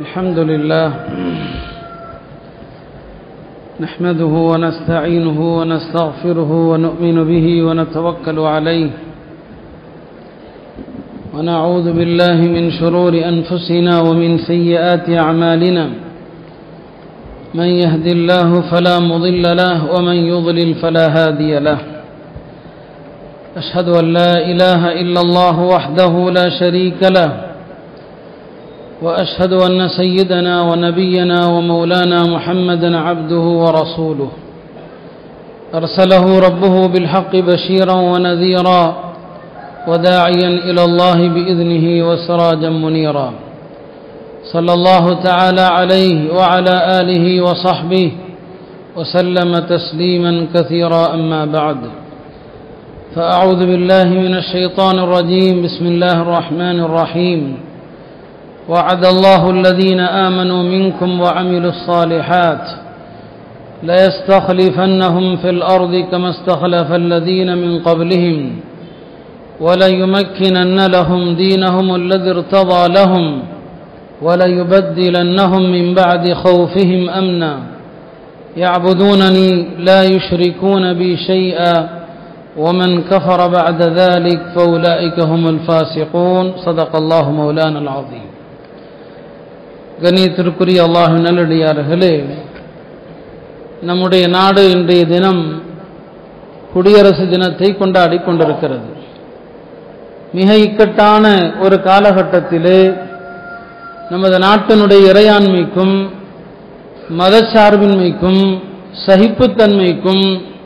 الحمد لله نحمده ونستعينه ونستغفره ونؤمن به ونتوكل عليه ونعوذ بالله من شرور أنفسنا ومن سيئات أعمالنا من يهد الله فلا مضل له ومن يضلل فلا هادي له أشهد أن لا إله إلا الله وحده لا شريك له واشهد ان سيدنا ونبينا ومولانا محمدا عبده ورسوله ارسله ربه بالحق بشيرا ونذيرا وداعيا الى الله باذنه وسراجا منيرا صلى الله تعالى عليه وعلى اله وصحبه وسلم تسليما كثيرا اما بعد فاعوذ بالله من الشيطان الرجيم بسم الله الرحمن الرحيم وعد الله الذين آمنوا منكم وعملوا الصالحات ليستخلفنهم في الأرض كما استخلف الذين من قبلهم وليمكنن لهم دينهم الذي ارتضى لهم وليبدلنهم من بعد خوفهم أمنا يعبدونني لا يشركون بي شيئا ومن كفر بعد ذلك فأولئك هم الفاسقون صدق الله مولانا العظيم கணியத்திற்குரிய அல்லாஹ் நல்லடியார்களே நம்முடைய நாடு இன்றைய தினம் குடியரசு தினத்தை கொண்டாடி கொண்டிருக்கிறது மிக இக்கட்டான ஒரு காலகட்டத்திலே நமது நாட்டினுடைய இறையாண்மைக்கும் மதச்சார்பின்மைக்கும் சகிப்புத்தன்மைக்கும்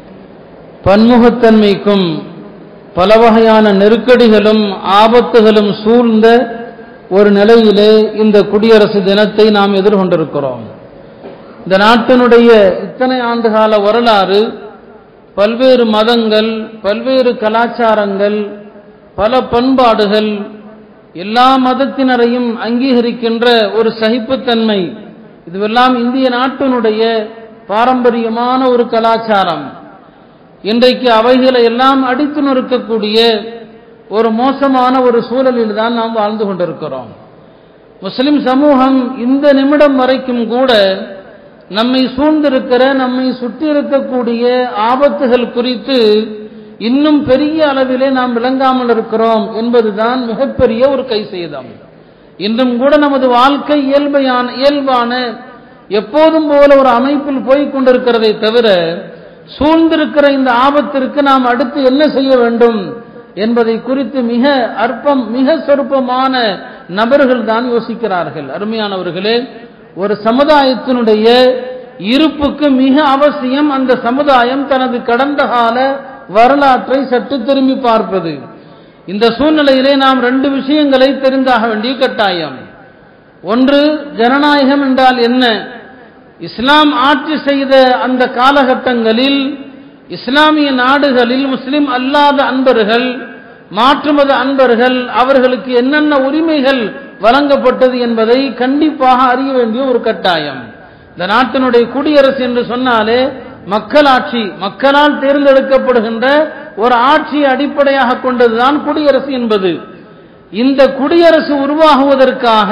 பன்முகத்தன்மைக்கும் பல வகையான நெருக்கடிகளும் ஆபத்துகளும் சூழ்ந்த ஒரு நிலையிலே இந்த குடியரசு தினத்தை நாம் எதிர்கொண்டிருக்கிறோம் இந்த நாட்டினுடைய இத்தனை ஆண்டுகால வரலாறு பல்வேறு மதங்கள் பல்வேறு கலாச்சாரங்கள் பல பண்பாடுகள் எல்லா மதத்தினரையும் அங்கீகரிக்கின்ற ஒரு சகிப்புத்தன்மை இதுவெல்லாம் இந்திய நாட்டினுடைய பாரம்பரியமான ஒரு கலாச்சாரம் இன்றைக்கு அவைகளை எல்லாம் அடித்து நொறுக்கக்கூடிய ஒரு மோசமான ஒரு சூழலில் தான் நாம் வாழ்ந்து கொண்டிருக்கிறோம் முஸ்லிம் சமூகம் இந்த நிமிடம் வரைக்கும் கூட நம்மை சூழ்ந்திருக்கிற நம்மை சுற்றி இருக்கக்கூடிய ஆபத்துகள் குறித்து இன்னும் பெரிய அளவிலே நாம் விளங்காமல் இருக்கிறோம் என்பதுதான் மிகப்பெரிய ஒரு கை செய்தம் இன்றும் கூட நமது வாழ்க்கை இயல்பையான இயல்பான எப்போதும் போல ஒரு அமைப்பில் போய்க் கொண்டிருக்கிறதை தவிர சூழ்ந்திருக்கிற இந்த ஆபத்திற்கு நாம் அடுத்து என்ன செய்ய வேண்டும் என்பதை குறித்து மிக அற்பம் மிக சொற்பமான நபர்கள் தான் யோசிக்கிறார்கள் அருமையானவர்களே ஒரு சமுதாயத்தினுடைய இருப்புக்கு மிக அவசியம் அந்த சமுதாயம் தனது கடந்த கால வரலாற்றை சற்று திரும்பி பார்ப்பது இந்த சூழ்நிலையிலே நாம் ரெண்டு விஷயங்களை தெரிந்தாக வேண்டிய கட்டாயம் ஒன்று ஜனநாயகம் என்றால் என்ன இஸ்லாம் ஆட்சி செய்த அந்த காலகட்டங்களில் இஸ்லாமிய நாடுகளில் முஸ்லிம் அல்லாத அன்பர்கள் மாற்றுமத அன்பர்கள் அவர்களுக்கு என்னென்ன உரிமைகள் வழங்கப்பட்டது என்பதை கண்டிப்பாக அறிய வேண்டிய ஒரு கட்டாயம் இந்த நாட்டினுடைய குடியரசு என்று சொன்னாலே மக்களாட்சி மக்களால் தேர்ந்தெடுக்கப்படுகின்ற ஒரு ஆட்சியை அடிப்படையாக கொண்டதுதான் குடியரசு என்பது இந்த குடியரசு உருவாகுவதற்காக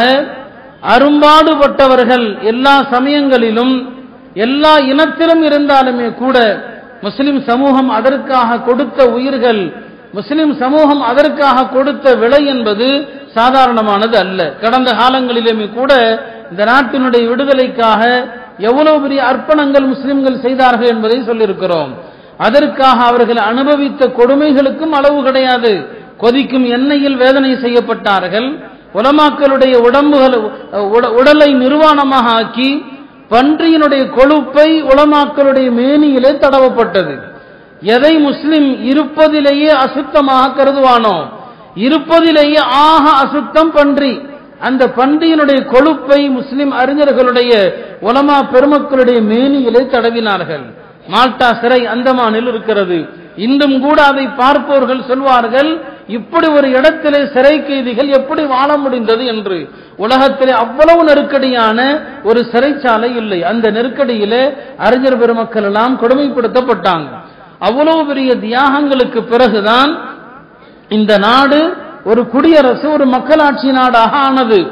அரும்பாடுபட்டவர்கள் எல்லா சமயங்களிலும் எல்லா இனத்திலும் இருந்தாலுமே கூட முஸ்லிம் சமூகம் அதற்காக கொடுத்த உயிர்கள் முஸ்லிம் சமூகம் அதற்காக கொடுத்த விலை என்பது சாதாரணமானது அல்ல கடந்த காலங்களிலுமே கூட இந்த நாட்டினுடைய விடுதலைக்காக எவ்வளவு பெரிய அர்ப்பணங்கள் முஸ்லிம்கள் செய்தார்கள் என்பதை சொல்லியிருக்கிறோம் அதற்காக அவர்கள் அனுபவித்த கொடுமைகளுக்கும் அளவு கிடையாது கொதிக்கும் எண்ணெயில் வேதனை செய்யப்பட்டார்கள் உலமாக்களுடைய உடம்புகள் உடலை நிர்வாணமாக ஆக்கி பன்றியினுடைய கொழுப்பை உலமாக்களுடைய மேனியிலே தடவப்பட்டது எதை முஸ்லிம் இருப்பதிலேயே அசுத்தமாக கருதுவானோ இருப்பதிலேயே ஆக அசுத்தம் பன்றி அந்த பன்றியினுடைய கொழுப்பை முஸ்லிம் அறிஞர்களுடைய உலமா பெருமக்களுடைய மேனியிலே தடவினார்கள் மால்டா சிறை அந்தமானில் இருக்கிறது இன்றும் கூட அதை பார்ப்பவர்கள் சொல்வார்கள் இப்படி ஒரு இடத்திலே சிறை கைதிகள் எப்படி வாழ முடிந்தது என்று உலகத்திலே அவ்வளவு நெருக்கடியான ஒரு சிறைச்சாலை இல்லை அந்த நெருக்கடியிலே அறிஞர் பெருமக்கள் எல்லாம் கொடுமைப்படுத்தப்பட்டாங்க அவ்வளவு பெரிய தியாகங்களுக்கு பிறகுதான் இந்த நாடு ஒரு குடியரசு ஒரு மக்களாட்சி நாடாக ஆனது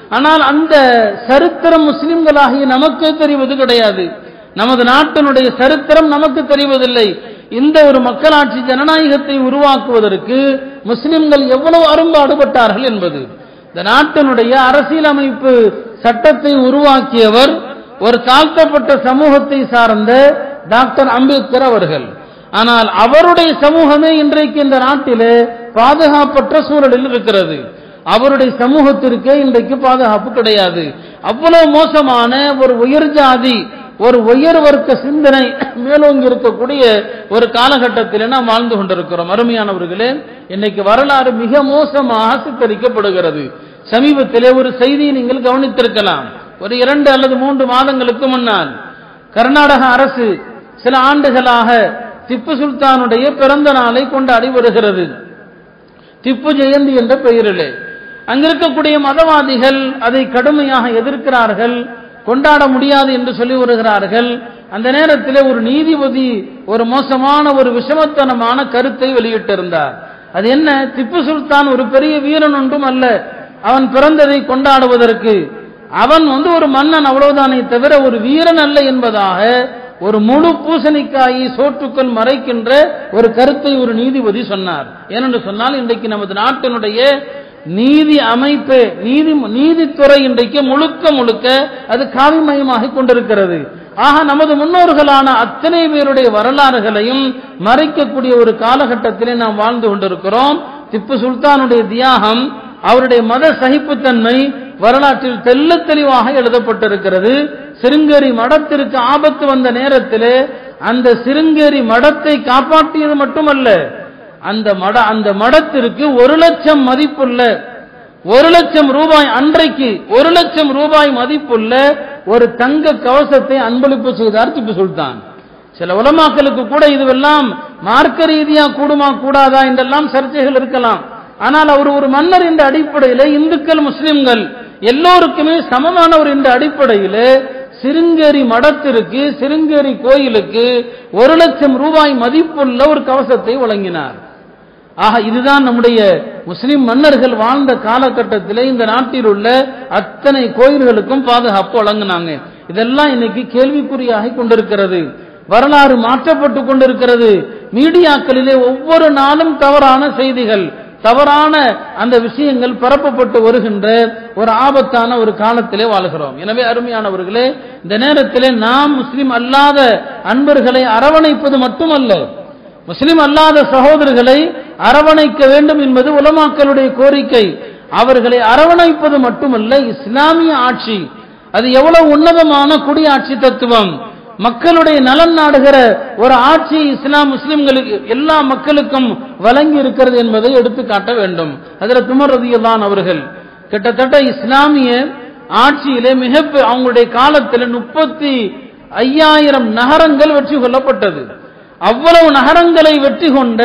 ஆனால் அந்த சரித்திரம் முஸ்லிம்களாகிய நமக்கே தெரிவது கிடையாது நமது நாட்டினுடைய சரித்திரம் நமக்கு தெரிவதில்லை இந்த ஒரு மக்களாட்சி ஜனநாயகத்தை உருவாக்குவதற்கு முஸ்லிம்கள் எவ்வளவு அரும்பாடுபட்டார்கள் என்பது இந்த நாட்டினுடைய அரசியலமைப்பு சட்டத்தை உருவாக்கியவர் ஒரு தாழ்த்தப்பட்ட சமூகத்தை சார்ந்த டாக்டர் அம்பேத்கர் அவர்கள் ஆனால் அவருடைய சமூகமே இன்றைக்கு இந்த நாட்டிலே பாதுகாப்பற்ற சூழலில் இருக்கிறது அவருடைய சமூகத்திற்கே இன்றைக்கு பாதுகாப்பு கிடையாது அவ்வளவு மோசமான ஒரு உயர் ஜாதி ஒரு உயர் வர்க்க சிந்தனை மேலோங்கி இருக்கக்கூடிய ஒரு காலகட்டத்தில் நாம் வாழ்ந்து கொண்டிருக்கிறோம் அருமையானவர்களே இன்னைக்கு வரலாறு மிக மோசமாக சித்தரிக்கப்படுகிறது சமீபத்திலே ஒரு செய்தியை நீங்கள் கவனித்திருக்கலாம் ஒரு இரண்டு அல்லது மூன்று மாதங்களுக்கு முன்னால் கர்நாடக அரசு சில ஆண்டுகளாக திப்பு சுல்தானுடைய பிறந்த நாளை கொண்டாடி வருகிறது திப்பு ஜெயந்தி என்ற பெயரிலே அங்கிருக்கக்கூடிய மதவாதிகள் அதை கடுமையாக எதிர்க்கிறார்கள் கொண்டாட முடியாது என்று சொல்லி வருகிறார்கள் அந்த நேரத்தில் ஒரு நீதிபதி ஒரு மோசமான ஒரு விஷமத்தனமான கருத்தை வெளியிட்டிருந்தார் அது என்ன திப்பு சுல்தான் ஒரு பெரிய வீரன் ஒன்றும் அல்ல அவன் பிறந்ததை கொண்டாடுவதற்கு அவன் வந்து ஒரு மன்னன் அவ்வளவுதானே தவிர ஒரு வீரன் அல்ல என்பதாக ஒரு முழு பூசணிக்காயை சோற்றுக்குள் மறைக்கின்ற ஒரு கருத்தை ஒரு நீதிபதி சொன்னார் ஏனென்று சொன்னால் இன்றைக்கு நமது நாட்டினுடைய நீதி அமைப்பு நீதி நீதித்துறை இன்றைக்கு முழுக்க முழுக்க அது காவிமயமாக கொண்டிருக்கிறது ஆக நமது முன்னோர்களான அத்தனை பேருடைய வரலாறுகளையும் மறைக்கக்கூடிய ஒரு காலகட்டத்திலே நாம் வாழ்ந்து கொண்டிருக்கிறோம் திப்பு சுல்தானுடைய தியாகம் அவருடைய மத சகிப்புத்தன்மை வரலாற்றில் தெல்ல தெளிவாக எழுதப்பட்டிருக்கிறது சிருங்கேரி மடத்திற்கு ஆபத்து வந்த நேரத்திலே அந்த சிருங்கேரி மடத்தை காப்பாற்றியது மட்டுமல்ல அந்த மட அந்த மடத்திற்கு ஒரு லட்சம் மதிப்புள்ள ஒரு லட்சம் ரூபாய் அன்றைக்கு ஒரு லட்சம் ரூபாய் மதிப்புள்ள ஒரு தங்க கவசத்தை அன்பளிப்பு செய்தார் திப்பு சுல்தான் சில உலமாக்களுக்கு கூட இதுவெல்லாம் மார்க்க ரீதியா கூடுமா கூடாதா என்றெல்லாம் சர்ச்சைகள் இருக்கலாம் ஆனால் அவர் ஒரு மன்னர் என்ற அடிப்படையில் இந்துக்கள் முஸ்லிம்கள் எல்லோருக்குமே சமமானவர் என்ற அடிப்படையில் சிருங்கேரி மடத்திற்கு சிருங்கேரி கோயிலுக்கு ஒரு லட்சம் ரூபாய் மதிப்புள்ள ஒரு கவசத்தை வழங்கினார் ஆக இதுதான் நம்முடைய முஸ்லிம் மன்னர்கள் வாழ்ந்த காலகட்டத்திலே இந்த நாட்டில் உள்ள அத்தனை கோயில்களுக்கும் பாதுகாப்பு வழங்கினாங்க இதெல்லாம் இன்னைக்கு கேள்விக்குறியாகி கொண்டிருக்கிறது வரலாறு மாற்றப்பட்டு கொண்டிருக்கிறது மீடியாக்களிலே ஒவ்வொரு நாளும் தவறான செய்திகள் தவறான அந்த விஷயங்கள் பரப்பப்பட்டு வருகின்ற ஒரு ஆபத்தான ஒரு காலத்திலே வாழ்கிறோம் எனவே அருமையானவர்களே இந்த நேரத்திலே நாம் முஸ்லிம் அல்லாத அன்பர்களை அரவணைப்பது மட்டுமல்ல முஸ்லிம் அல்லாத சகோதரர்களை அரவணைக்க வேண்டும் என்பது உலமாக்களுடைய கோரிக்கை அவர்களை அரவணைப்பது மட்டுமல்ல இஸ்லாமிய ஆட்சி அது எவ்வளவு உன்னதமான குடியாட்சி தத்துவம் மக்களுடைய நலன் நாடுகிற ஒரு ஆட்சி இஸ்லாம் முஸ்லிம்களுக்கு எல்லா மக்களுக்கும் வழங்கி இருக்கிறது என்பதை எடுத்து காட்ட வேண்டும் அதில் துமர் ரதியல்லான் அவர்கள் கிட்டத்தட்ட இஸ்லாமிய ஆட்சியிலே மிக அவங்களுடைய காலத்தில் முப்பத்தி ஐயாயிரம் நகரங்கள் வெற்றி கொள்ளப்பட்டது அவ்வளவு நகரங்களை வெற்றி கொண்ட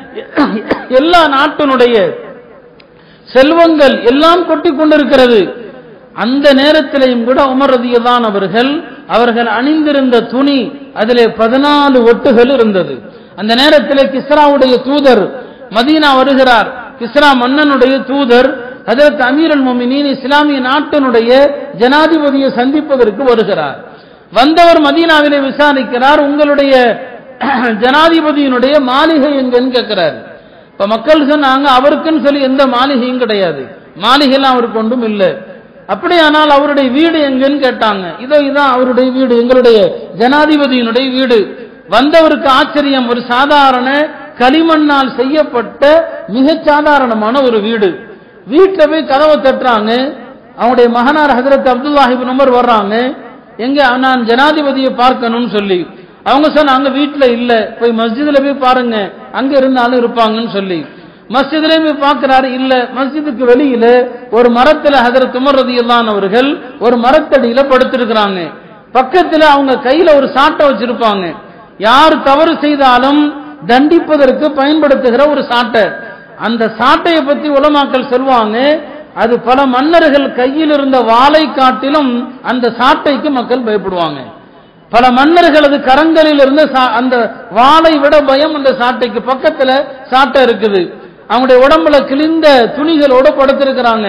எல்லா நாட்டினுடைய செல்வங்கள் எல்லாம் கொட்டி கொண்டிருக்கிறது அந்த நேரத்திலையும் கூட உமர் ரதியதான் அவர்கள் அவர்கள் அணிந்திருந்த துணி அதிலே பதினாலு ஒட்டுகள் இருந்தது அந்த நேரத்தில் கிஸ்ராவுடைய தூதர் மதீனா வருகிறார் கிஸ்ரா மன்னனுடைய தூதர் அதற்கு அமீரல் மொமினின் இஸ்லாமிய நாட்டினுடைய ஜனாதிபதியை சந்திப்பதற்கு வருகிறார் வந்தவர் மதீனாவிலே விசாரிக்கிறார் உங்களுடைய ஜனாதிபதியினுடைய மாளிகை எங்கன்னு கேட்கிறார் இப்ப மக்கள் சொன்னாங்க அவருக்குன்னு சொல்லி எந்த மாளிகையும் கிடையாது மாளிகைலாம் அவருக்கு ஒன்றும் இல்லை அப்படியானால் அவருடைய வீடு எங்கன்னு கேட்டாங்க இதோ இதான் அவருடைய வீடு எங்களுடைய ஜனாதிபதியினுடைய வீடு வந்தவருக்கு ஆச்சரியம் ஒரு சாதாரண களிமண்ணால் செய்யப்பட்ட மிக சாதாரணமான ஒரு வீடு வீட்டில் போய் கதவை தட்டுறாங்க அவனுடைய மகனார் ஹசரத் அப்துல்லாஹிப் நம்பர் வர்றாங்க எங்க நான் ஜனாதிபதியை பார்க்கணும்னு சொல்லி அவங்க சொன்னாங்க வீட்டுல இல்ல போய் மஸ்ஜிதுல போய் பாருங்க அங்க இருந்தாலும் இருப்பாங்கன்னு சொல்லி மஸ்ஜிதுலயும் போய் பார்க்கிறாரு இல்ல மஸ்ஜிதுக்கு வெளியில ஒரு மரத்துல ஹதரத் உமர் ரதியல்லான் அவர்கள் ஒரு மரத்தடியில படுத்திருக்கிறாங்க பக்கத்துல அவங்க கையில ஒரு சாட்டை வச்சிருப்பாங்க யார் தவறு செய்தாலும் தண்டிப்பதற்கு பயன்படுத்துகிற ஒரு சாட்டை அந்த சாட்டையை பத்தி உலமாக்கள் சொல்லுவாங்க அது பல மன்னர்கள் கையில் இருந்த வாளை காட்டிலும் அந்த சாட்டைக்கு மக்கள் பயப்படுவாங்க பல மன்னர்களது கரங்களில் இருந்த சா- அந்த வாளை விட பயம் அந்த சாட்டைக்கு பக்கத்துல சாட்டை இருக்குது அவங்களுடைய உடம்புல கிழிந்த துணிகளோட படுத்திருக்கிறாங்க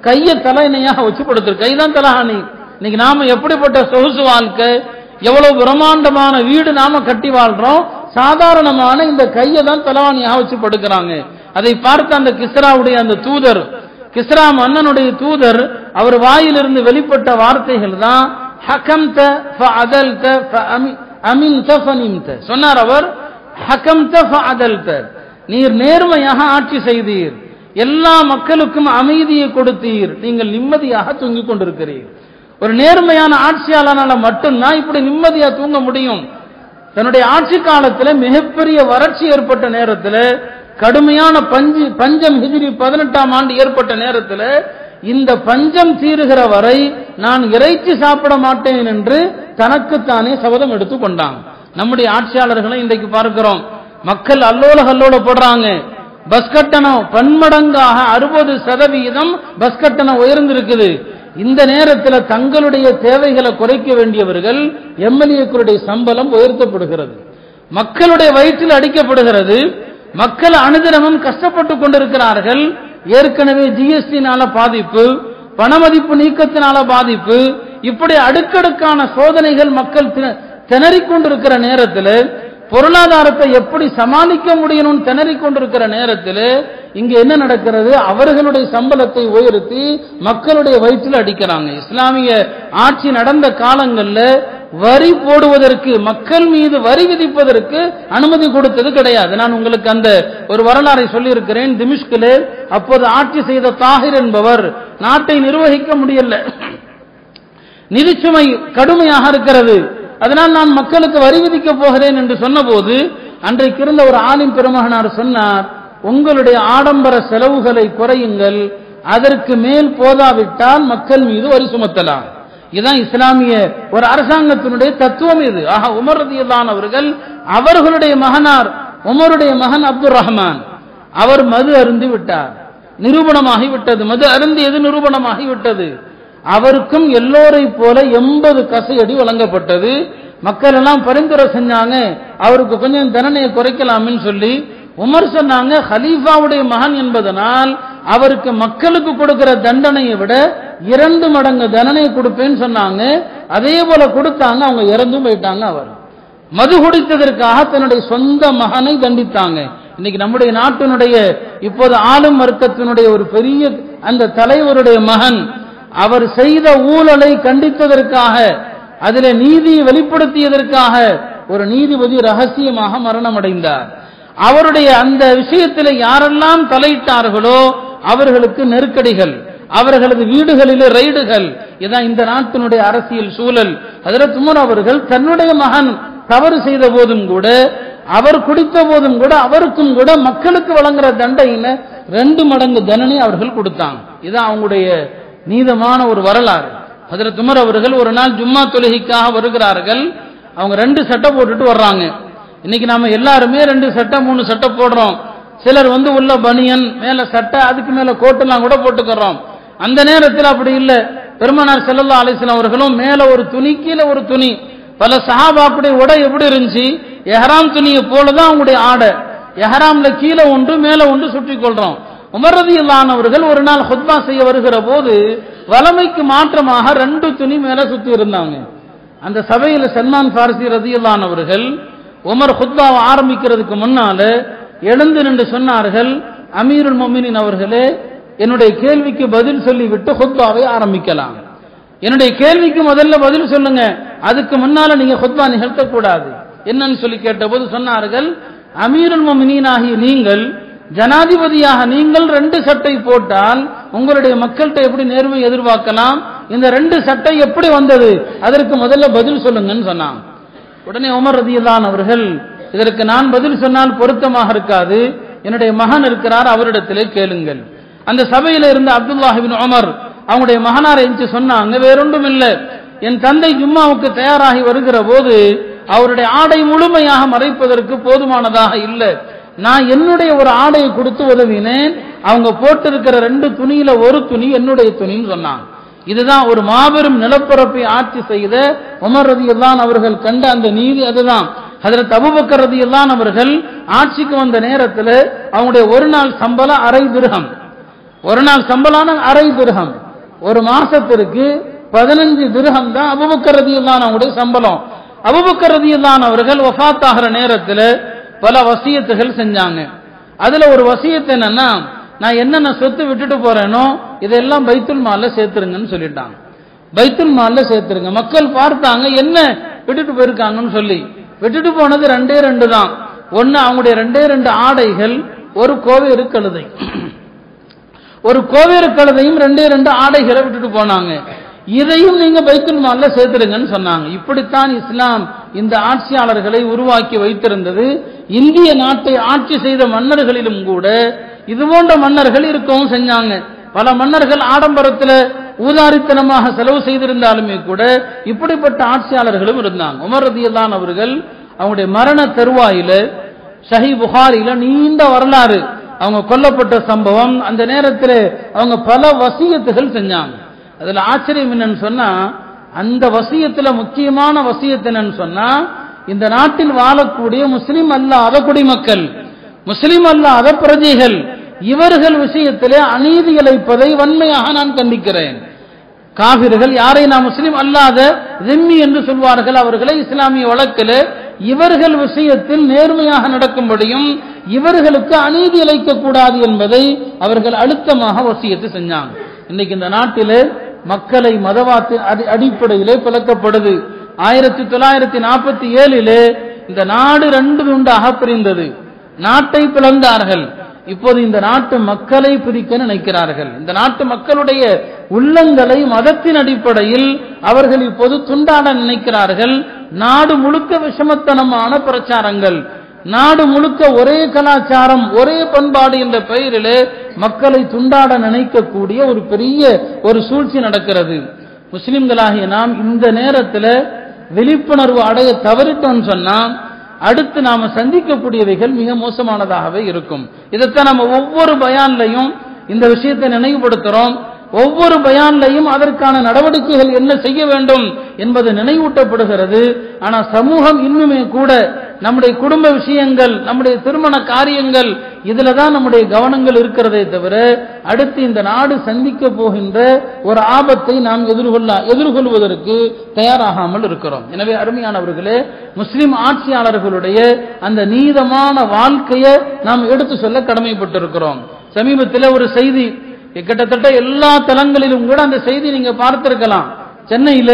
கையை தலையணையாக வச்சு படுத்துரு கைதான் தலஹானி இன்னைக்கு நாம எப்படிப்பட்ட சொகுசு வாழ்க்கை எவ்வளவு பிரம்மாண்டமான வீடு நாம கட்டி வாழ்றோம் சாதாரணமான இந்த கையை தான் தலவாணியாக வச்சு படுக்கிறாங்க அதை பார்த்த அந்த கிஸ்ராவுடைய அந்த தூதர் கிஸ்ரா மன்னனுடைய தூதர் அவர் வாயிலிருந்து வெளிப்பட்ட வார்த்தைகள் தான் ஹகம்த ஃபஅதல்த ஃபஅமி- அமின்த ஃபனிம்த சொன்னார் அவர் ஹகம்த ஃபஅதல்த நீர் நேர்மையாக ஆட்சி செய்தீர் எல்லா மக்களுக்கும் அமைதியை கொடுத்தீர் நீங்கள் நிம்மதியாக தூங்கிக் கொண்டிருக்கிறீர் ஒரு நேர்மையான ஆட்சியாளனால மட்டும்தான் இப்படி நிம்மதியா தூங்க முடியும் தன்னுடைய ஆட்சி காலத்துல மிகப்பெரிய வறட்சி ஏற்பட்ட நேரத்துல கடுமையான பஞ்சு பஞ்சம் ஹிஜ்ரி பதினெட்டாம் ஆண்டு ஏற்பட்ட நேரத்துல இந்த பஞ்சம் தீருகிற வரை நான் இறைச்சி சாப்பிட மாட்டேன் என்று தனக்குத்தானே சபதம் எடுத்து கொண்டாங்க நம்முடைய ஆட்சியாளர்களை இன்றைக்கு பார்க்கிறோம் மக்கள் அல்லோல கல்லோல போடுறாங்க பஸ் கட்டணம் பன்மடங்காக அறுபது சதவீதம் பஸ் கட்டணம் உயர்ந்திருக்குது இந்த நேரத்தில் தங்களுடைய தேவைகளை குறைக்க வேண்டியவர்கள் எம்எல்ஏக்களுடைய சம்பளம் உயர்த்தப்படுகிறது மக்களுடைய வயிற்றில் அடிக்கப்படுகிறது மக்கள் அனுதினமும் கஷ்டப்பட்டு கொண்டிருக்கிறார்கள் ஏற்கனவே ஜிஎஸ்டினால பாதிப்பு பணமதிப்பு நீக்கத்தினால பாதிப்பு இப்படி அடுக்கடுக்கான சோதனைகள் மக்கள் தி- திணறிக் கொண்டிருக்கிற நேரத்தில் பொருளாதாரத்தை எப்படி சமாளிக்க முடியணும் திணறிக் கொண்டிருக்கிற நேரத்தில் இங்க என்ன நடக்கிறது அவர்களுடைய சம்பளத்தை உயர்த்தி மக்களுடைய வயிற்றில் அடிக்கிறாங்க இஸ்லாமிய ஆட்சி நடந்த காலங்கள்ல வரி போடுவதற்கு மக்கள் மீது வரி விதிப்பதற்கு அனுமதி கொடுத்தது கிடையாது நான் உங்களுக்கு அந்த ஒரு வரலாறை சொல்லியிருக்கிறேன் திமிஷ்கிலே அப்போது ஆட்சி செய்த தாகிர் என்பவர் நாட்டை நிர்வகிக்க முடியல நிதிச்சுமை கடுமையாக இருக்கிறது அதனால் நான் மக்களுக்கு வரி விதிக்க போகிறேன் என்று சொன்னபோது அன்றைக்கு இருந்த ஒரு ஆலிம் பெருமகனார் சொன்னார் உங்களுடைய ஆடம்பர செலவுகளை குறையுங்கள் அதற்கு மேல் போதாவிட்டால் மக்கள் மீது வரி சுமத்தலாம் இதுதான் இஸ்லாமிய ஒரு அரசாங்கத்தினுடைய தத்துவம் இது ஆக உமர் ரதியல்லான் அவர்கள் அவர்களுடைய மகனார் உமருடைய மகன் அப்துல் ரஹ்மான் அவர் மது அருந்தி விட்டார் நிரூபணமாகி விட்டது மது அருந்தியது நிரூபணமாகி விட்டது அவருக்கும் எல்லோரை போல எண்பது கசையடி வழங்கப்பட்டது மக்கள் எல்லாம் பரிந்துரை செஞ்சாங்க அவருக்கு கொஞ்சம் தண்டனையை குறைக்கலாம்னு சொல்லி உமர் சொன்னாங்க ஹலீஃபாவுடைய மகன் என்பதனால் அவருக்கு மக்களுக்கு கொடுக்கிற தண்டனையை விட இரண்டு மடங்கு தண்டனை கொடுப்பேன்னு சொன்னாங்க அதே போல கொடுத்தாங்க அவங்க இறந்தும் போயிட்டாங்க அவர் மது குடித்ததற்காக தன்னுடைய சொந்த மகனை தண்டித்தாங்க இன்னைக்கு நம்முடைய நாட்டினுடைய இப்போது ஆளும் வர்க்கத்தினுடைய ஒரு பெரிய அந்த தலைவருடைய மகன் அவர் செய்த ஊழலை கண்டித்ததற்காக அதிலே நீதியை வெளிப்படுத்தியதற்காக ஒரு நீதிபதி ரகசியமாக மரணம் அடைந்தார் அவருடைய அந்த விஷயத்தில் யாரெல்லாம் தலையிட்டார்களோ அவர்களுக்கு நெருக்கடிகள் அவர்களது வீடுகளிலே ரைடுகள் இதான் இந்த நாட்டினுடைய அரசியல் சூழல் அதில் துமர் அவர்கள் தன்னுடைய மகன் தவறு செய்த போதும் கூட அவர் குடித்த போதும் கூட அவருக்கும் கூட மக்களுக்கு வழங்குற தண்டையில ரெண்டு மடங்கு தண்டனை அவர்கள் கொடுத்தாங்க இதான் அவங்களுடைய நீதமான ஒரு வரலாறு அதில் துமர் அவர்கள் ஒரு நாள் ஜும்மா தொழுகைக்காக வருகிறார்கள் அவங்க ரெண்டு சட்டை போட்டுட்டு வர்றாங்க இன்னைக்கு நாம எல்லாருமே ரெண்டு சட்டை மூணு சட்டை போடுறோம் சிலர் வந்து உள்ள பனியன் மேல சட்டை அதுக்கு மேல கோட்டெல்லாம் கூட போட்டுக்கிறோம் அந்த நேரத்தில் அப்படி இல்லை பெருமனார் செல்லல்லா அலிஸ்லாம் அவர்களும் மேல ஒரு துணி கீழே ஒரு துணி பல சஹாபாக்குடைய உடை எப்படி இருந்துச்சு எஹராம் துணியை போலதான் அவங்களுடைய ஆடை எஹராம்ல கீழே ஒன்று மேல ஒன்று சுற்றி கொள்றோம் உமரதி அவர்கள் ஒரு நாள் ஹுத்பா செய்ய வருகிற போது வலமைக்கு மாற்றமாக ரெண்டு துணி மேல சுத்தி இருந்தாங்க அந்த சபையில் சல்மான் பாரசி ரதியுல்லான் அவர்கள் உமர் ஹுத்பாவை ஆரம்பிக்கிறதுக்கு முன்னால எழுந்து நின்று சொன்னார்கள் அமீருல் மொமினின் அவர்களே என்னுடைய கேள்விக்கு பதில் சொல்லிவிட்டு ஹுத்பாவை ஆரம்பிக்கலாம் என்னுடைய கேள்விக்கு முதல்ல பதில் சொல்லுங்க அதுக்கு முன்னால நீங்க ஹுத்பா நிகழ்த்தக்கூடாது என்னன்னு சொல்லி கேட்டபோது சொன்னார்கள் அமீருல் மொமினின் ஆகிய நீங்கள் ஜனாதிபதியாக நீங்கள் ரெண்டு சட்டை போட்டால் உங்களுடைய மக்கள்கிட்ட எப்படி நேர்மை எதிர்பார்க்கலாம் இந்த ரெண்டு சட்டை எப்படி வந்தது அதற்கு முதல்ல பதில் சொல்லுங்கன்னு சொன்னாங்க உடனே உமர் ரதியல்லான் அவர்கள் இதற்கு நான் பதில் சொன்னால் பொருத்தமாக இருக்காது என்னுடைய மகன் இருக்கிறார் அவரிடத்திலே கேளுங்கள் அந்த சபையில இருந்த அப்துல்லாஹிபின் உமர் அவங்களுடைய மகனாரை எஞ்சி சொன்னாங்க வேறொன்றும் இல்லை என் தந்தை ஜும்மாவுக்கு தயாராகி வருகிற போது அவருடைய ஆடை முழுமையாக மறைப்பதற்கு போதுமானதாக இல்லை நான் என்னுடைய ஒரு ஆடையை கொடுத்து உதவினேன் அவங்க போட்டிருக்கிற ரெண்டு துணியில ஒரு துணி என்னுடைய துணின்னு சொன்னாங்க இதுதான் ஒரு மாபெரும் நிலப்பரப்பை ஆட்சி செய்த உமர் ரதியல்லான் அவர்கள் கண்ட அந்த நீதி அதுதான் ஹதரத் அபுபக்கர் ரதியல்லான் அவர்கள் ஆட்சிக்கு வந்த நேரத்தில் அவங்களுடைய ஒரு நாள் சம்பளம் அரை திருகம் ஒரு நாள் சம்பளம் அரை திருகம் ஒரு மாசத்திற்கு பதினஞ்சு திருகம் தான் அபுபக்கர் ரதியுல்லானவங்களுடைய சம்பளம் அபுபக்கர் ரதியுல்லான் அவர்கள் வஃபாத் ஆகிற நேரத்தில் பல வசியத்துகள் செஞ்சாங்க அதுல ஒரு வசியத்து என்னன்னா நான் என்னென்ன சொத்து விட்டுட்டு போறேனோ இதெல்லாம் பைத்துல் மால்ல சேர்த்துருங்கன்னு சொல்லிட்டாங்க பைத்துல் மால்ல சேர்த்துருங்க மக்கள் பார்த்தாங்க என்ன விட்டுட்டு போயிருக்காங்கன்னு சொல்லி விட்டுட்டு போனது ரெண்டே ரெண்டு தான் ஒன்னு அவங்களுடைய ரெண்டே ரெண்டு ஆடைகள் ஒரு கோவேறு கழுதை ஒரு கோவேறு கழுதையும் ரெண்டே ரெண்டு ஆடைகளை விட்டுட்டு போனாங்க இதையும் நீங்க பைத்துல் மால்ல சேர்த்துருங்கன்னு சொன்னாங்க இப்படித்தான் இஸ்லாம் இந்த ஆட்சியாளர்களை உருவாக்கி வைத்திருந்தது இந்திய நாட்டை ஆட்சி செய்த மன்னர்களிலும் கூட இது போன்ற மன்னர்கள் இருக்கவும் செஞ்சாங்க பல மன்னர்கள் ஆடம்பரத்துல ஊதாரித்தனமாக செலவு செய்திருந்தாலுமே கூட இப்படிப்பட்ட ஆட்சியாளர்களும் இருந்தாங்க உமர் ரதியல்லான் அவர்கள் அவங்களுடைய மரண தருவாயில ஷஹி புகாரில நீண்ட வரலாறு அவங்க கொல்லப்பட்ட சம்பவம் அந்த நேரத்தில் அவங்க பல வசியத்துகள் செஞ்சாங்க அதுல ஆச்சரியம் என்னன்னு சொன்னா அந்த வசியத்துல முக்கியமான வசியத்து என்னன்னு சொன்னா இந்த நாட்டில் வாழக்கூடிய முஸ்லிம் அல்லாத குடிமக்கள் முஸ்லிம் அல்லாத பிரஜைகள் இவர்கள் விஷயத்திலே அநீதி இழைப்பதை வன்மையாக நான் கண்டிக்கிறேன் காபிர்கள் யாரை நாம் முஸ்லிம் அல்லாத ரிம்மி என்று சொல்வார்கள் அவர்களை இஸ்லாமிய வழக்கில் இவர்கள் விஷயத்தில் நேர்மையாக நடக்கும்படியும் இவர்களுக்கு அநீதி இழைக்க கூடாது என்பதை அவர்கள் அழுத்தமாக வசியத்து செஞ்சாங்க இன்னைக்கு இந்த நாட்டிலே மக்களை மதவாத்தின் அடி- அடிப்படையிலே பிளக்கப்படுது ஆயிரத்தி தொள்ளாயிரத்தி நாற்பத்தி ஏழிலே இந்த நாடு ரெண்டு துண்டாக பிரிந்தது நாட்டை பிளந்தார்கள் இப்போது இந்த நாட்டு மக்களை பிரிக்க நினைக்கிறார்கள் இந்த நாட்டு மக்களுடைய உள்ளங்களை மதத்தின் அடிப்படையில் அவர்கள் இப்போது துண்டாட நினைக்கிறார்கள் நாடு முழுக்க விஷமத்தனமான பிரச்சாரங்கள் நாடு முழுக்க ஒரே கலாச்சாரம் ஒரே பண்பாடு என்ற பெயரிலே மக்களை துண்டாட நினைக்கக்கூடிய ஒரு பெரிய ஒரு சூழ்ச்சி நடக்கிறது முஸ்லிம்களாகிய நாம் இந்த நேரத்தில் விழிப்புணர்வு அடைய தவறிட்டோம்னு சொன்னா அடுத்து நாம சந்திக்கக்கூடியவைகள் மிக மோசமானதாகவே இருக்கும் இதைத்தான் நம்ம ஒவ்வொரு பயான்லையும் இந்த விஷயத்தை நினைவுபடுத்துறோம் ஒவ்வொரு பயான்லையும் அதற்கான நடவடிக்கைகள் என்ன செய்ய வேண்டும் என்பது நினைவூட்டப்படுகிறது ஆனா சமூகம் இன்னுமே கூட நம்முடைய குடும்ப விஷயங்கள் நம்முடைய திருமண காரியங்கள் இதுல தான் நம்முடைய கவனங்கள் இருக்கிறதே தவிர அடுத்து இந்த நாடு சந்திக்க போகின்ற ஒரு ஆபத்தை நாம் எதிர்கொள்ள எதிர்கொள்வதற்கு தயாராகாமல் இருக்கிறோம் எனவே அருமையானவர்களே முஸ்லிம் ஆட்சியாளர்களுடைய அந்த நீதமான வாழ்க்கையை நாம் எடுத்து சொல்ல கடமைப்பட்டிருக்கிறோம் சமீபத்தில் ஒரு செய்தி கிட்டத்தட்ட எல்லா தலங்களிலும் கூட அந்த செய்தி நீங்க பார்த்திருக்கலாம் சென்னையில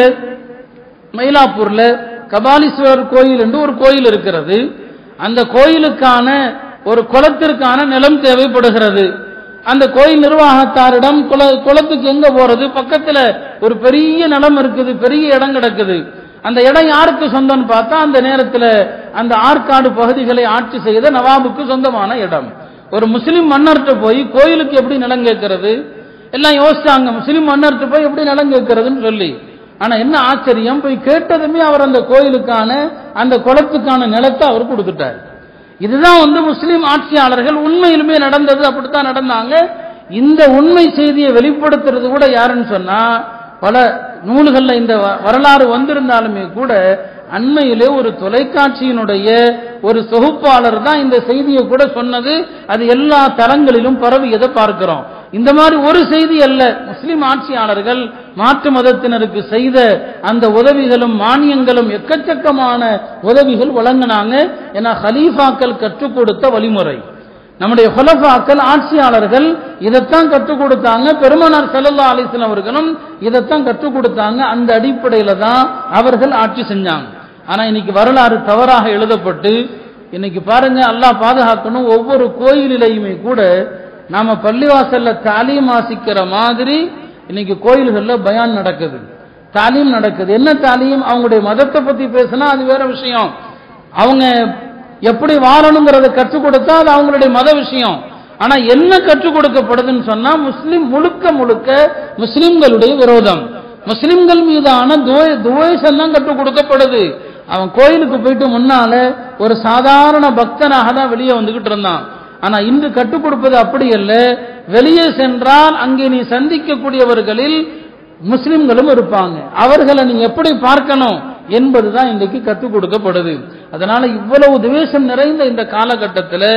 மயிலாப்பூர்ல கபாலீஸ்வரர் கோயில் என்று ஒரு கோயில் இருக்கிறது அந்த கோயிலுக்கான ஒரு குளத்திற்கான நிலம் தேவைப்படுகிறது அந்த கோயில் நிர்வாகத்தாரிடம் குள குளத்துக்கு எங்க போறது பக்கத்துல ஒரு பெரிய நிலம் இருக்குது பெரிய இடம் கிடக்குது அந்த இடம் யாருக்கு சொந்தம்னு பார்த்தா அந்த நேரத்தில் அந்த ஆற்காடு பகுதிகளை ஆட்சி செய்த நவாபுக்கு சொந்தமான இடம் ஒரு முஸ்லிம் மன்னர்கிட்ட போய் கோயிலுக்கு எப்படி நிலம் கேட்கறது எல்லாம் யோசிச்சாங்க முஸ்லிம் மன்னர்கிட்ட போய் எப்படி நிலம் கேட்கறதுன்னு சொல்லி ஆனா என்ன ஆச்சரியம் போய் கேட்டதுமே அவர் அந்த கோயிலுக்கான அந்த குளத்துக்கான நிலத்தை அவர் கொடுத்துட்டார் இதுதான் வந்து முஸ்லிம் ஆட்சியாளர்கள் உண்மையிலுமே நடந்தது அப்படித்தான் நடந்தாங்க இந்த உண்மை செய்தியை வெளிப்படுத்துறது கூட யாருன்னு சொன்னா பல நூல்கள்ல இந்த வ- வரலாறு வந்திருந்தாலுமே கூட அண்மையிலே ஒரு தொலைக்காட்சியினுடைய ஒரு தொகுப்பாளர் தான் இந்த செய்தியை கூட சொன்னது அது எல்லா தளங்களிலும் பரவியதை பார்க்கிறோம் இந்த மாதிரி ஒரு செய்தி அல்ல முஸ்லிம் ஆட்சியாளர்கள் மாற்று மதத்தினருக்கு செய்த அந்த உதவிகளும் மானியங்களும் எக்கச்சக்கமான உதவிகள் வழங்கினாங்க என ஹலீஃபாக்கள் கற்றுக் கொடுத்த வழிமுறை நம்முடைய ஹுலஃபாக்கள் ஆட்சியாளர்கள் இதைத்தான் கற்றுக் கொடுத்தாங்க பெருமனார் செல்லல்லா அலிஸ்லாம் அவர்களும் இதைத்தான் கற்றுக் கொடுத்தாங்க அந்த அடிப்படையில தான் அவர்கள் ஆட்சி செஞ்சாங்க ஆனா இன்னைக்கு வரலாறு தவறாக எழுதப்பட்டு இன்னைக்கு பாருங்க அல்லாஹ் பாதுகாக்கணும் ஒவ்வொரு கோயிலிலையுமே கூட நாம பள்ளிவாசல்ல தாலீம் வாசிக்கிற மாதிரி இன்னைக்கு கோயில்கள்ல பயான் நடக்குது தாலீம் நடக்குது என்ன தாலீம் அவங்களுடைய மதத்தை பத்தி பேசினா அது வேற விஷயம் அவங்க எப்படி வாழணுங்கிறத கற்றுக் கொடுத்தா அது அவங்களுடைய மத விஷயம் ஆனா என்ன கற்றுக் கொடுக்கப்படுதுன்னு சொன்னா முஸ்லிம் முழுக்க முழுக்க முஸ்லிம்களுடைய விரோதம் முஸ்லிம்கள் மீதான துவே- துவேஷம் தான் கற்றுக் கொடுக்கப்படுது அவன் கோயிலுக்கு போயிட்டு முன்னால ஒரு சாதாரண பக்தனாக தான் வெளியே வந்துகிட்டு இருந்தான் ஆனா இன்று கற்றுக் கொடுப்பது அப்படி அல்ல வெளியே சென்றால் அங்கே நீ சந்திக்கக்கூடியவர்களில் முஸ்லிம்களும் இருப்பாங்க அவர்களை நீ எப்படி பார்க்கணும் என்பதுதான் இன்றைக்கு கற்றுக் கொடுக்கப்படுது அதனால இவ்வளவு துவேஷம் நிறைந்த இந்த காலகட்டத்தில்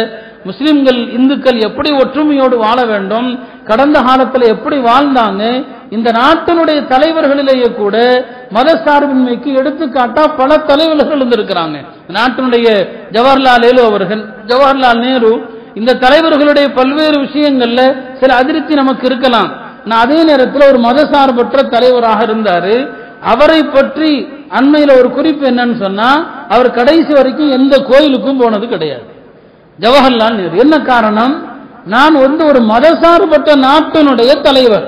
முஸ்லிம்கள் இந்துக்கள் எப்படி ஒற்றுமையோடு வாழ வேண்டும் கடந்த காலத்தில் எப்படி வாழ்ந்தாங்க இந்த நாட்டினுடைய தலைவர்களிலேயே கூட மதசார்பின்மைக்கு எடுத்துக்காட்டா பல தலைவர்கள் இருந்திருக்கிறாங்க நாட்டினுடைய ஜவஹர்லால் நேரு அவர்கள் ஜவஹர்லால் நேரு இந்த தலைவர்களுடைய பல்வேறு விஷயங்கள்ல சில அதிருப்தி நமக்கு இருக்கலாம் நான் அதே நேரத்தில் ஒரு மதசார்பற்ற தலைவராக இருந்தாரு அவரை பற்றி அண்மையில ஒரு குறிப்பு என்னன்னு சொன்னா அவர் கடைசி வரைக்கும் எந்த கோயிலுக்கும் போனது கிடையாது ஜவஹர்லால் நேரு என்ன காரணம் நான் வந்து ஒரு மதசார்பற்ற நாட்டினுடைய தலைவர்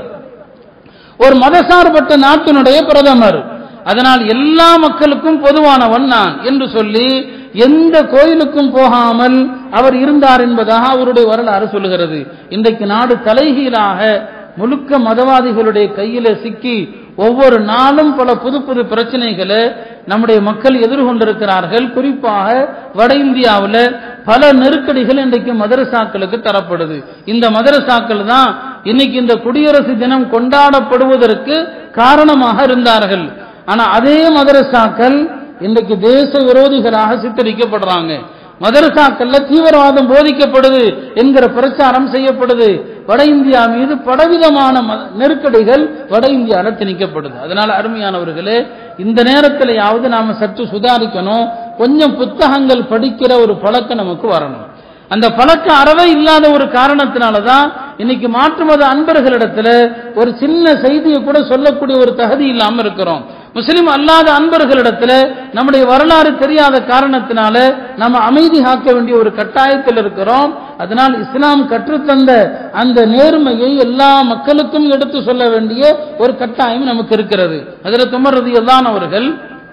ஒரு மதசார்பற்ற நாட்டினுடைய பிரதமர் அதனால் எல்லா மக்களுக்கும் பொதுவானவன் நான் என்று சொல்லி எந்த கோயிலுக்கும் போகாமல் அவர் இருந்தார் என்பதாக அவருடைய வரலாறு சொல்லுகிறது இன்றைக்கு நாடு தலைகீழாக முழுக்க மதவாதிகளுடைய கையில சிக்கி ஒவ்வொரு நாளும் பல புது புது பிரச்சனைகளை நம்முடைய மக்கள் எதிர்கொண்டிருக்கிறார்கள் குறிப்பாக வட இந்தியாவில் பல நெருக்கடிகள் இன்றைக்கு மதரசாக்களுக்கு தரப்படுது இந்த மதரசாக்கள் தான் இன்னைக்கு இந்த குடியரசு தினம் கொண்டாடப்படுவதற்கு காரணமாக இருந்தார்கள் ஆனா அதே மதரசாக்கள் இன்றைக்கு தேச விரோதிகளாக சித்தரிக்கப்படுறாங்க மதரசாக்கள்ல தீவிரவாதம் போதிக்கப்படுது என்கிற பிரச்சாரம் செய்யப்படுது வட இந்தியா மீது பலவிதமான ம- நெருக்கடிகள் வட இந்தியால திணிக்கப்படுது அதனால அருமையானவர்களே இந்த நேரத்திலேயாவது நாம சற்று சுதாரிக்கணும் கொஞ்சம் புத்தகங்கள் படிக்கிற ஒரு பழக்கம் நமக்கு வரணும் அந்த பழக்கம் அறவே இல்லாத ஒரு காரணத்தினால தான் இன்னைக்கு மாற்று மத அன்பர்களிடத்துல ஒரு சின்ன செய்தியை கூட சொல்லக்கூடிய ஒரு தகுதி இல்லாம இருக்கிறோம் முஸ்லிம் அல்லாத அன்பர்களிடத்துல நம்முடைய வரலாறு தெரியாத காரணத்தினால நம்ம அமைதி காக்க வேண்டிய ஒரு கட்டாயத்தில் இருக்கிறோம் அதனால் இஸ்லாம் கற்றுத்தந்த அந்த நேர்மையை எல்லா மக்களுக்கும் எடுத்து சொல்ல வேண்டிய ஒரு கட்டாயம் நமக்கு இருக்கிறது அதில் துமரது எல்லாம் அவர்கள்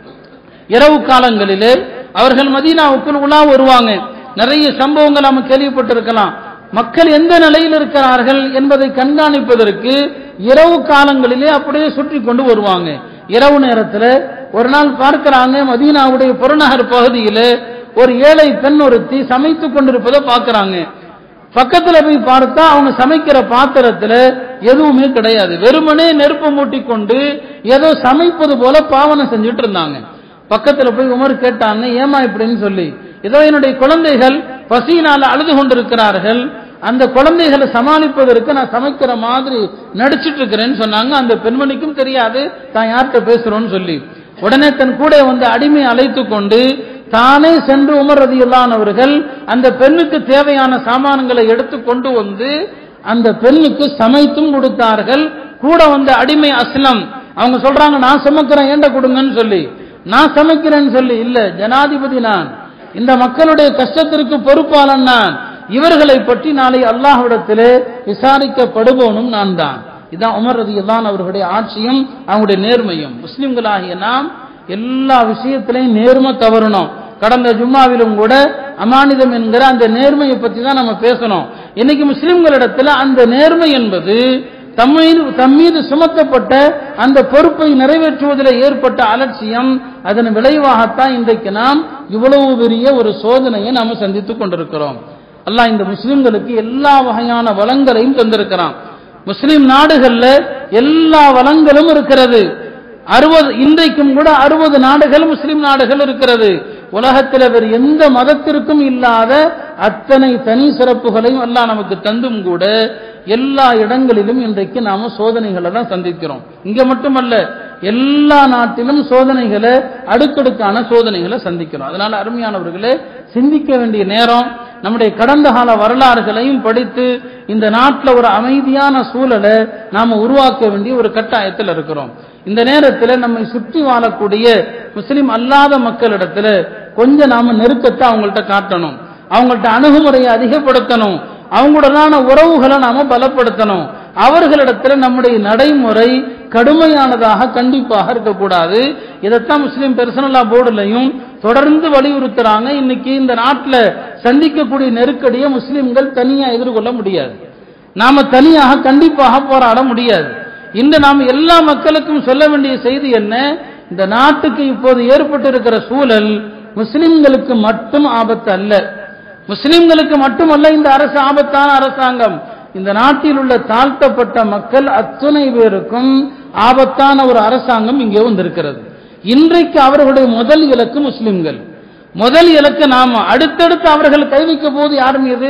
இரவு காலங்களிலே அவர்கள் மதீனாவுக்குள் உலா வருவாங்க நிறைய சம்பவங்கள் நம்ம கேள்விப்பட்டிருக்கலாம் மக்கள் எந்த நிலையில் இருக்கிறார்கள் என்பதை கண்காணிப்பதற்கு இரவு காலங்களிலே அப்படியே சுற்றி கொண்டு வருவாங்க இரவு நேரத்தில் ஒரு நாள் பார்க்கிறாங்க மதீனாவுடைய புறநகர் பகுதியில் ஒரு ஏழை பெண் ஒருத்தி சமைத்துக் கொண்டிருப்பதை பார்க்கறாங்க பக்கத்துல போய் பார்த்தா அவங்க சமைக்கிற பாத்திரத்துல எதுவுமே கிடையாது வெறுமனே நெருப்பு மூட்டி கொண்டு ஏதோ சமைப்பது போல பாவனை செஞ்சுட்டு இருந்தாங்க பக்கத்துல போய் உமர் கேட்டாங்க ஏமா இப்படின்னு சொல்லி ஏதோ என்னுடைய குழந்தைகள் பசியினால அழுது கொண்டிருக்கிறார்கள் அந்த குழந்தைகளை சமாளிப்பதற்கு நான் சமைக்கிற மாதிரி நடிச்சிட்டு இருக்கிறேன்னு சொன்னாங்க அந்த பெண்மணிக்கும் தெரியாது தான் யார்கிட்ட பேசுறோம்னு சொல்லி உடனே தன் கூட வந்து அடிமை அழைத்து கொண்டு தானே சென்று உமர் ரதியுல்லான் அவர்கள் அந்த பெண்ணுக்கு தேவையான சாமான்களை எடுத்து கொண்டு வந்து அந்த பெண்ணுக்கு சமைத்தும் கொடுத்தார்கள் கூட வந்த அடிமை அஸ்லம் அவங்க சொல்றாங்க நான் சமைக்கிறேன் ஏண்ட கொடுங்கன்னு சொல்லி நான் சமைக்கிறேன்னு சொல்லி இல்ல ஜனாதிபதி நான் இந்த மக்களுடைய கஷ்டத்திற்கு பொறுப்பாளன் நான் இவர்களை பற்றி நாளை அல்லாஹ்விடத்திலே விசாரிக்கப்படுபவனும் நான் தான் இதான் உமர் ரதியுல்லான் அவர்களுடைய ஆட்சியும் அவங்களுடைய நேர்மையும் முஸ்லிம்களாகிய நாம் எல்லா விஷயத்திலையும் நேர்மை தவறணும் கடந்த ஜும்மாவிலும் கூட அமானிதம் என்கிற அந்த நேர்மையை பற்றி தான் நம்ம பேசணும் இன்னைக்கு முஸ்லிம்களிடத்துல அந்த நேர்மை என்பது தம்மீது தம்மீது சுமத்தப்பட்ட அந்த பொறுப்பை நிறைவேற்றுவதில் ஏற்பட்ட அலட்சியம் அதன் விளைவாகத்தான் இன்றைக்கு நாம் இவ்வளவு பெரிய ஒரு சோதனையை நாம் சந்தித்துக் கொண்டிருக்கிறோம் அல்லாஹ் இந்த முஸ்லிம்களுக்கு எல்லா வகையான வளங்களையும் தந்திருக்கிறான் முஸ்லிம் நாடுகள்ல எல்லா வளங்களும் இருக்கிறது அறுபது இன்றைக்கும் கூட அறுபது நாடுகள் முஸ்லிம் நாடுகள் இருக்கிறது உலகத்தில் வேறு எந்த மதத்திற்கும் இல்லாத அத்தனை தனி சிறப்புகளையும் எல்லாம் நமக்கு தந்தும் கூட எல்லா இடங்களிலும் இன்றைக்கு நாம சோதனைகளை தான் சந்திக்கிறோம் இங்க மட்டுமல்ல எல்லா நாட்டிலும் சோதனைகளை அடுக்கடுக்கான சோதனைகளை சந்திக்கிறோம் அதனால அருமையானவர்களே சிந்திக்க வேண்டிய நேரம் நம்முடைய கடந்த கால வரலாறுகளையும் படித்து இந்த நாட்டில் ஒரு அமைதியான சூழலை நாம உருவாக்க வேண்டிய ஒரு கட்டாயத்தில் இருக்கிறோம் இந்த நேரத்தில் நம்மை சுற்றி வாழக்கூடிய முஸ்லிம் அல்லாத மக்களிடத்துல கொஞ்சம் நாம நெருக்கத்தை அவங்கள்ட்ட காட்டணும் அவங்கள்ட்ட அணுகுமுறையை அதிகப்படுத்தணும் அவங்களுடனான உறவுகளை நாம பலப்படுத்தணும் அவர்களிடத்துல நம்முடைய நடைமுறை கடுமையானதாக கண்டிப்பாக இருக்கக்கூடாது இதைத்தான் முஸ்லிம் பெர்சனலா போர்டுலையும் தொடர்ந்து வலியுறுத்துறாங்க இன்னைக்கு இந்த நாட்டில் சந்திக்கக்கூடிய நெருக்கடியை முஸ்லிம்கள் தனியா எதிர்கொள்ள முடியாது நாம தனியாக கண்டிப்பாக போராட முடியாது இன்று நாம் எல்லா மக்களுக்கும் சொல்ல வேண்டிய செய்தி என்ன இந்த நாட்டுக்கு இப்போது ஏற்பட்டிருக்கிற சூழல் முஸ்லிம்களுக்கு மட்டும் ஆபத்து அல்ல முஸ்லிம்களுக்கு மட்டுமல்ல இந்த அரசு ஆபத்தான அரசாங்கம் இந்த நாட்டில் உள்ள தாழ்த்தப்பட்ட மக்கள் அத்துணை பேருக்கும் ஆபத்தான ஒரு அரசாங்கம் இங்கே வந்திருக்கிறது இன்றைக்கு அவர்களுடைய முதல் இலக்கு முஸ்லிம்கள் முதல் இலக்கு நாம அடுத்தடுத்து அவர்கள் கை வைக்க போது யார் மீது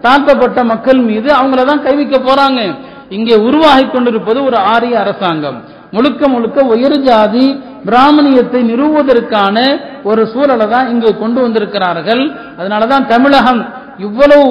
தாழ்த்தப்பட்ட மக்கள் மீது அவங்கள தான் கை வைக்க போறாங்க இங்கே உருவாகி கொண்டிருப்பது ஒரு ஆரிய அரசாங்கம் முழுக்க முழுக்க உயர் ஜாதி பிராமணியத்தை நிறுவுவதற்கான ஒரு சூழலை தான் இங்கே கொண்டு வந்திருக்கிறார்கள் அதனாலதான் தமிழகம் இவ்வளவு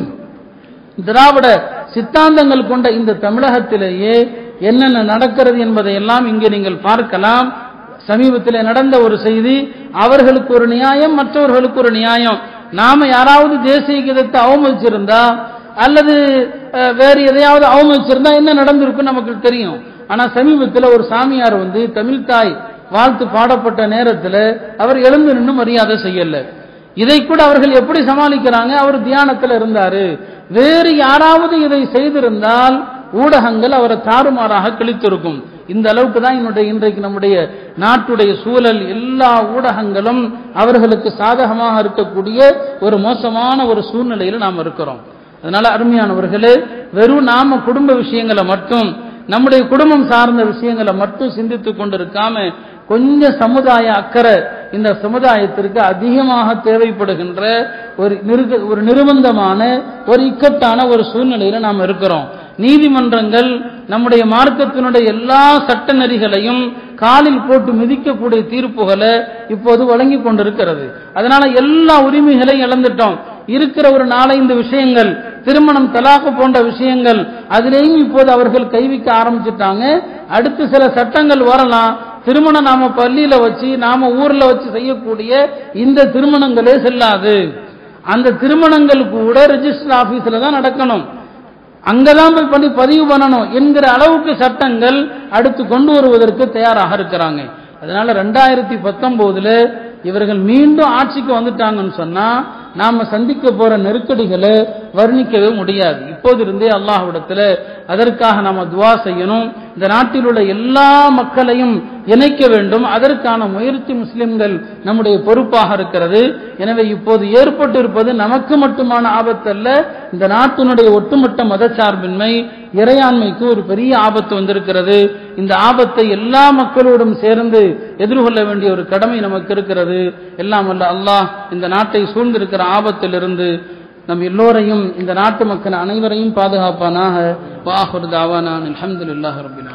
திராவிட சித்தாந்தங்கள் கொண்ட இந்த தமிழகத்திலேயே என்னென்ன நடக்கிறது என்பதை எல்லாம் இங்கே நீங்கள் பார்க்கலாம் சமீபத்தில் நடந்த ஒரு செய்தி அவர்களுக்கு ஒரு நியாயம் மற்றவர்களுக்கு ஒரு நியாயம் நாம யாராவது தேசிய கீதத்தை அவமதிச்சிருந்தா அல்லது அஹ், வேறு எதையாவது அவமதிச்சிருந்தா என்ன நடந்திருக்கும் நமக்கு தெரியும் ஆனா சமீபத்தில் ஒரு சாமியார் வந்து தமிழ் தாய் வாழ்த்து பாடப்பட்ட நேரத்தில் அவர் எழுந்து நின்று மரியாதை செய்யல இதை கூட அவர்கள் எப்படி சமாளிக்கிறாங்க அவர் தியானத்தில் இருந்தாரு வேறு யாராவது இதை செய்திருந்தால் ஊடகங்கள் அவரை தாறுமாறாக கிழித்திருக்கும் இந்த அளவுக்கு தான் என்னுடைய இன்றைக்கு நம்முடைய நாட்டுடைய சூழல் எல்லா ஊடகங்களும் அவர்களுக்கு சாதகமாக இருக்கக்கூடிய ஒரு மோசமான ஒரு சூழ்நிலையில் நாம் இருக்கிறோம் அதனால அருமையானவர்களே வெறும் நாம குடும்ப விஷயங்களை மட்டும் நம்முடைய குடும்பம் சார்ந்த விஷயங்களை மட்டும் சிந்தித்துக் கொண்டிருக்காம கொஞ்சம் சமுதாய அக்கறை இந்த சமுதாயத்திற்கு அதிகமாக தேவைப்படுகின்ற ஒரு நிருக- ஒரு நிர்பந்தமான ஒரு இக்கட்டான ஒரு சூழ்நிலையில நாம் இருக்கிறோம் நீதிமன்றங்கள் நம்முடைய மார்க்கத்தினுடைய எல்லா சட்ட நெறிகளையும் காலில் போட்டு மிதிக்கக்கூடிய தீர்ப்புகளை இப்போது வழங்கி கொண்டிருக்கிறது அதனால எல்லா உரிமைகளையும் இழந்துட்டோம் இருக்கிற ஒரு நாலைந்து விஷயங்கள் திருமணம் தலாக்கு போன்ற விஷயங்கள் அதிலேயும் இப்போது அவர்கள் கைவிக்க ஆரம்பிச்சிட்டாங்க அடுத்து சில சட்டங்கள் வரலாம் திருமணம் நாம பள்ளியில வச்சு நாம ஊர்ல வச்சு செய்யக்கூடிய இந்த திருமணங்களே செல்லாது அந்த திருமணங்கள் கூட ரெஜிஸ்டர் ஆபீஸ்ல தான் நடக்கணும் அங்கதான் போய் பண்ணி பதிவு பண்ணணும் என்கிற அளவுக்கு சட்டங்கள் அடுத்து கொண்டு வருவதற்கு தயாராக இருக்கிறாங்க அதனால ரெண்டாயிரத்தி பத்தொன்பதுல இவர்கள் மீண்டும் ஆட்சிக்கு வந்துட்டாங்கன்னு சொன்னா நாம சந்திக்க போற நெருக்கடிகளை வர்ணிக்கவே முடியாது இப்போது இருந்தே அல்லாஹ்விடத்துல அதற்காக நாம துவா செய்யணும் இந்த நாட்டில் உள்ள எல்லா மக்களையும் இணைக்க வேண்டும் அதற்கான முயற்சி முஸ்லிம்கள் நம்முடைய பொறுப்பாக இருக்கிறது எனவே இப்போது ஏற்பட்டு இருப்பது நமக்கு மட்டுமான ஆபத்தல்ல இந்த நாட்டினுடைய ஒட்டுமொத்த மதச்சார்பின்மை இறையாண்மைக்கு ஒரு பெரிய ஆபத்து வந்திருக்கிறது இந்த ஆபத்தை எல்லா மக்களோடும் சேர்ந்து எதிர்கொள்ள வேண்டிய ஒரு கடமை நமக்கு இருக்கிறது எல்லாம் அல்ல அல்லாஹ் இந்த நாட்டை சூழ்ந்திருக்கிற ஆபத்திலிருந்து நம் எல்லோரையும் இந்த நாட்டு மக்கள் அனைவரையும் பாதுகாப்பானாக வாஹுர் தாவானான் அல்ஹம்துலில்லாஹி ரப்பில்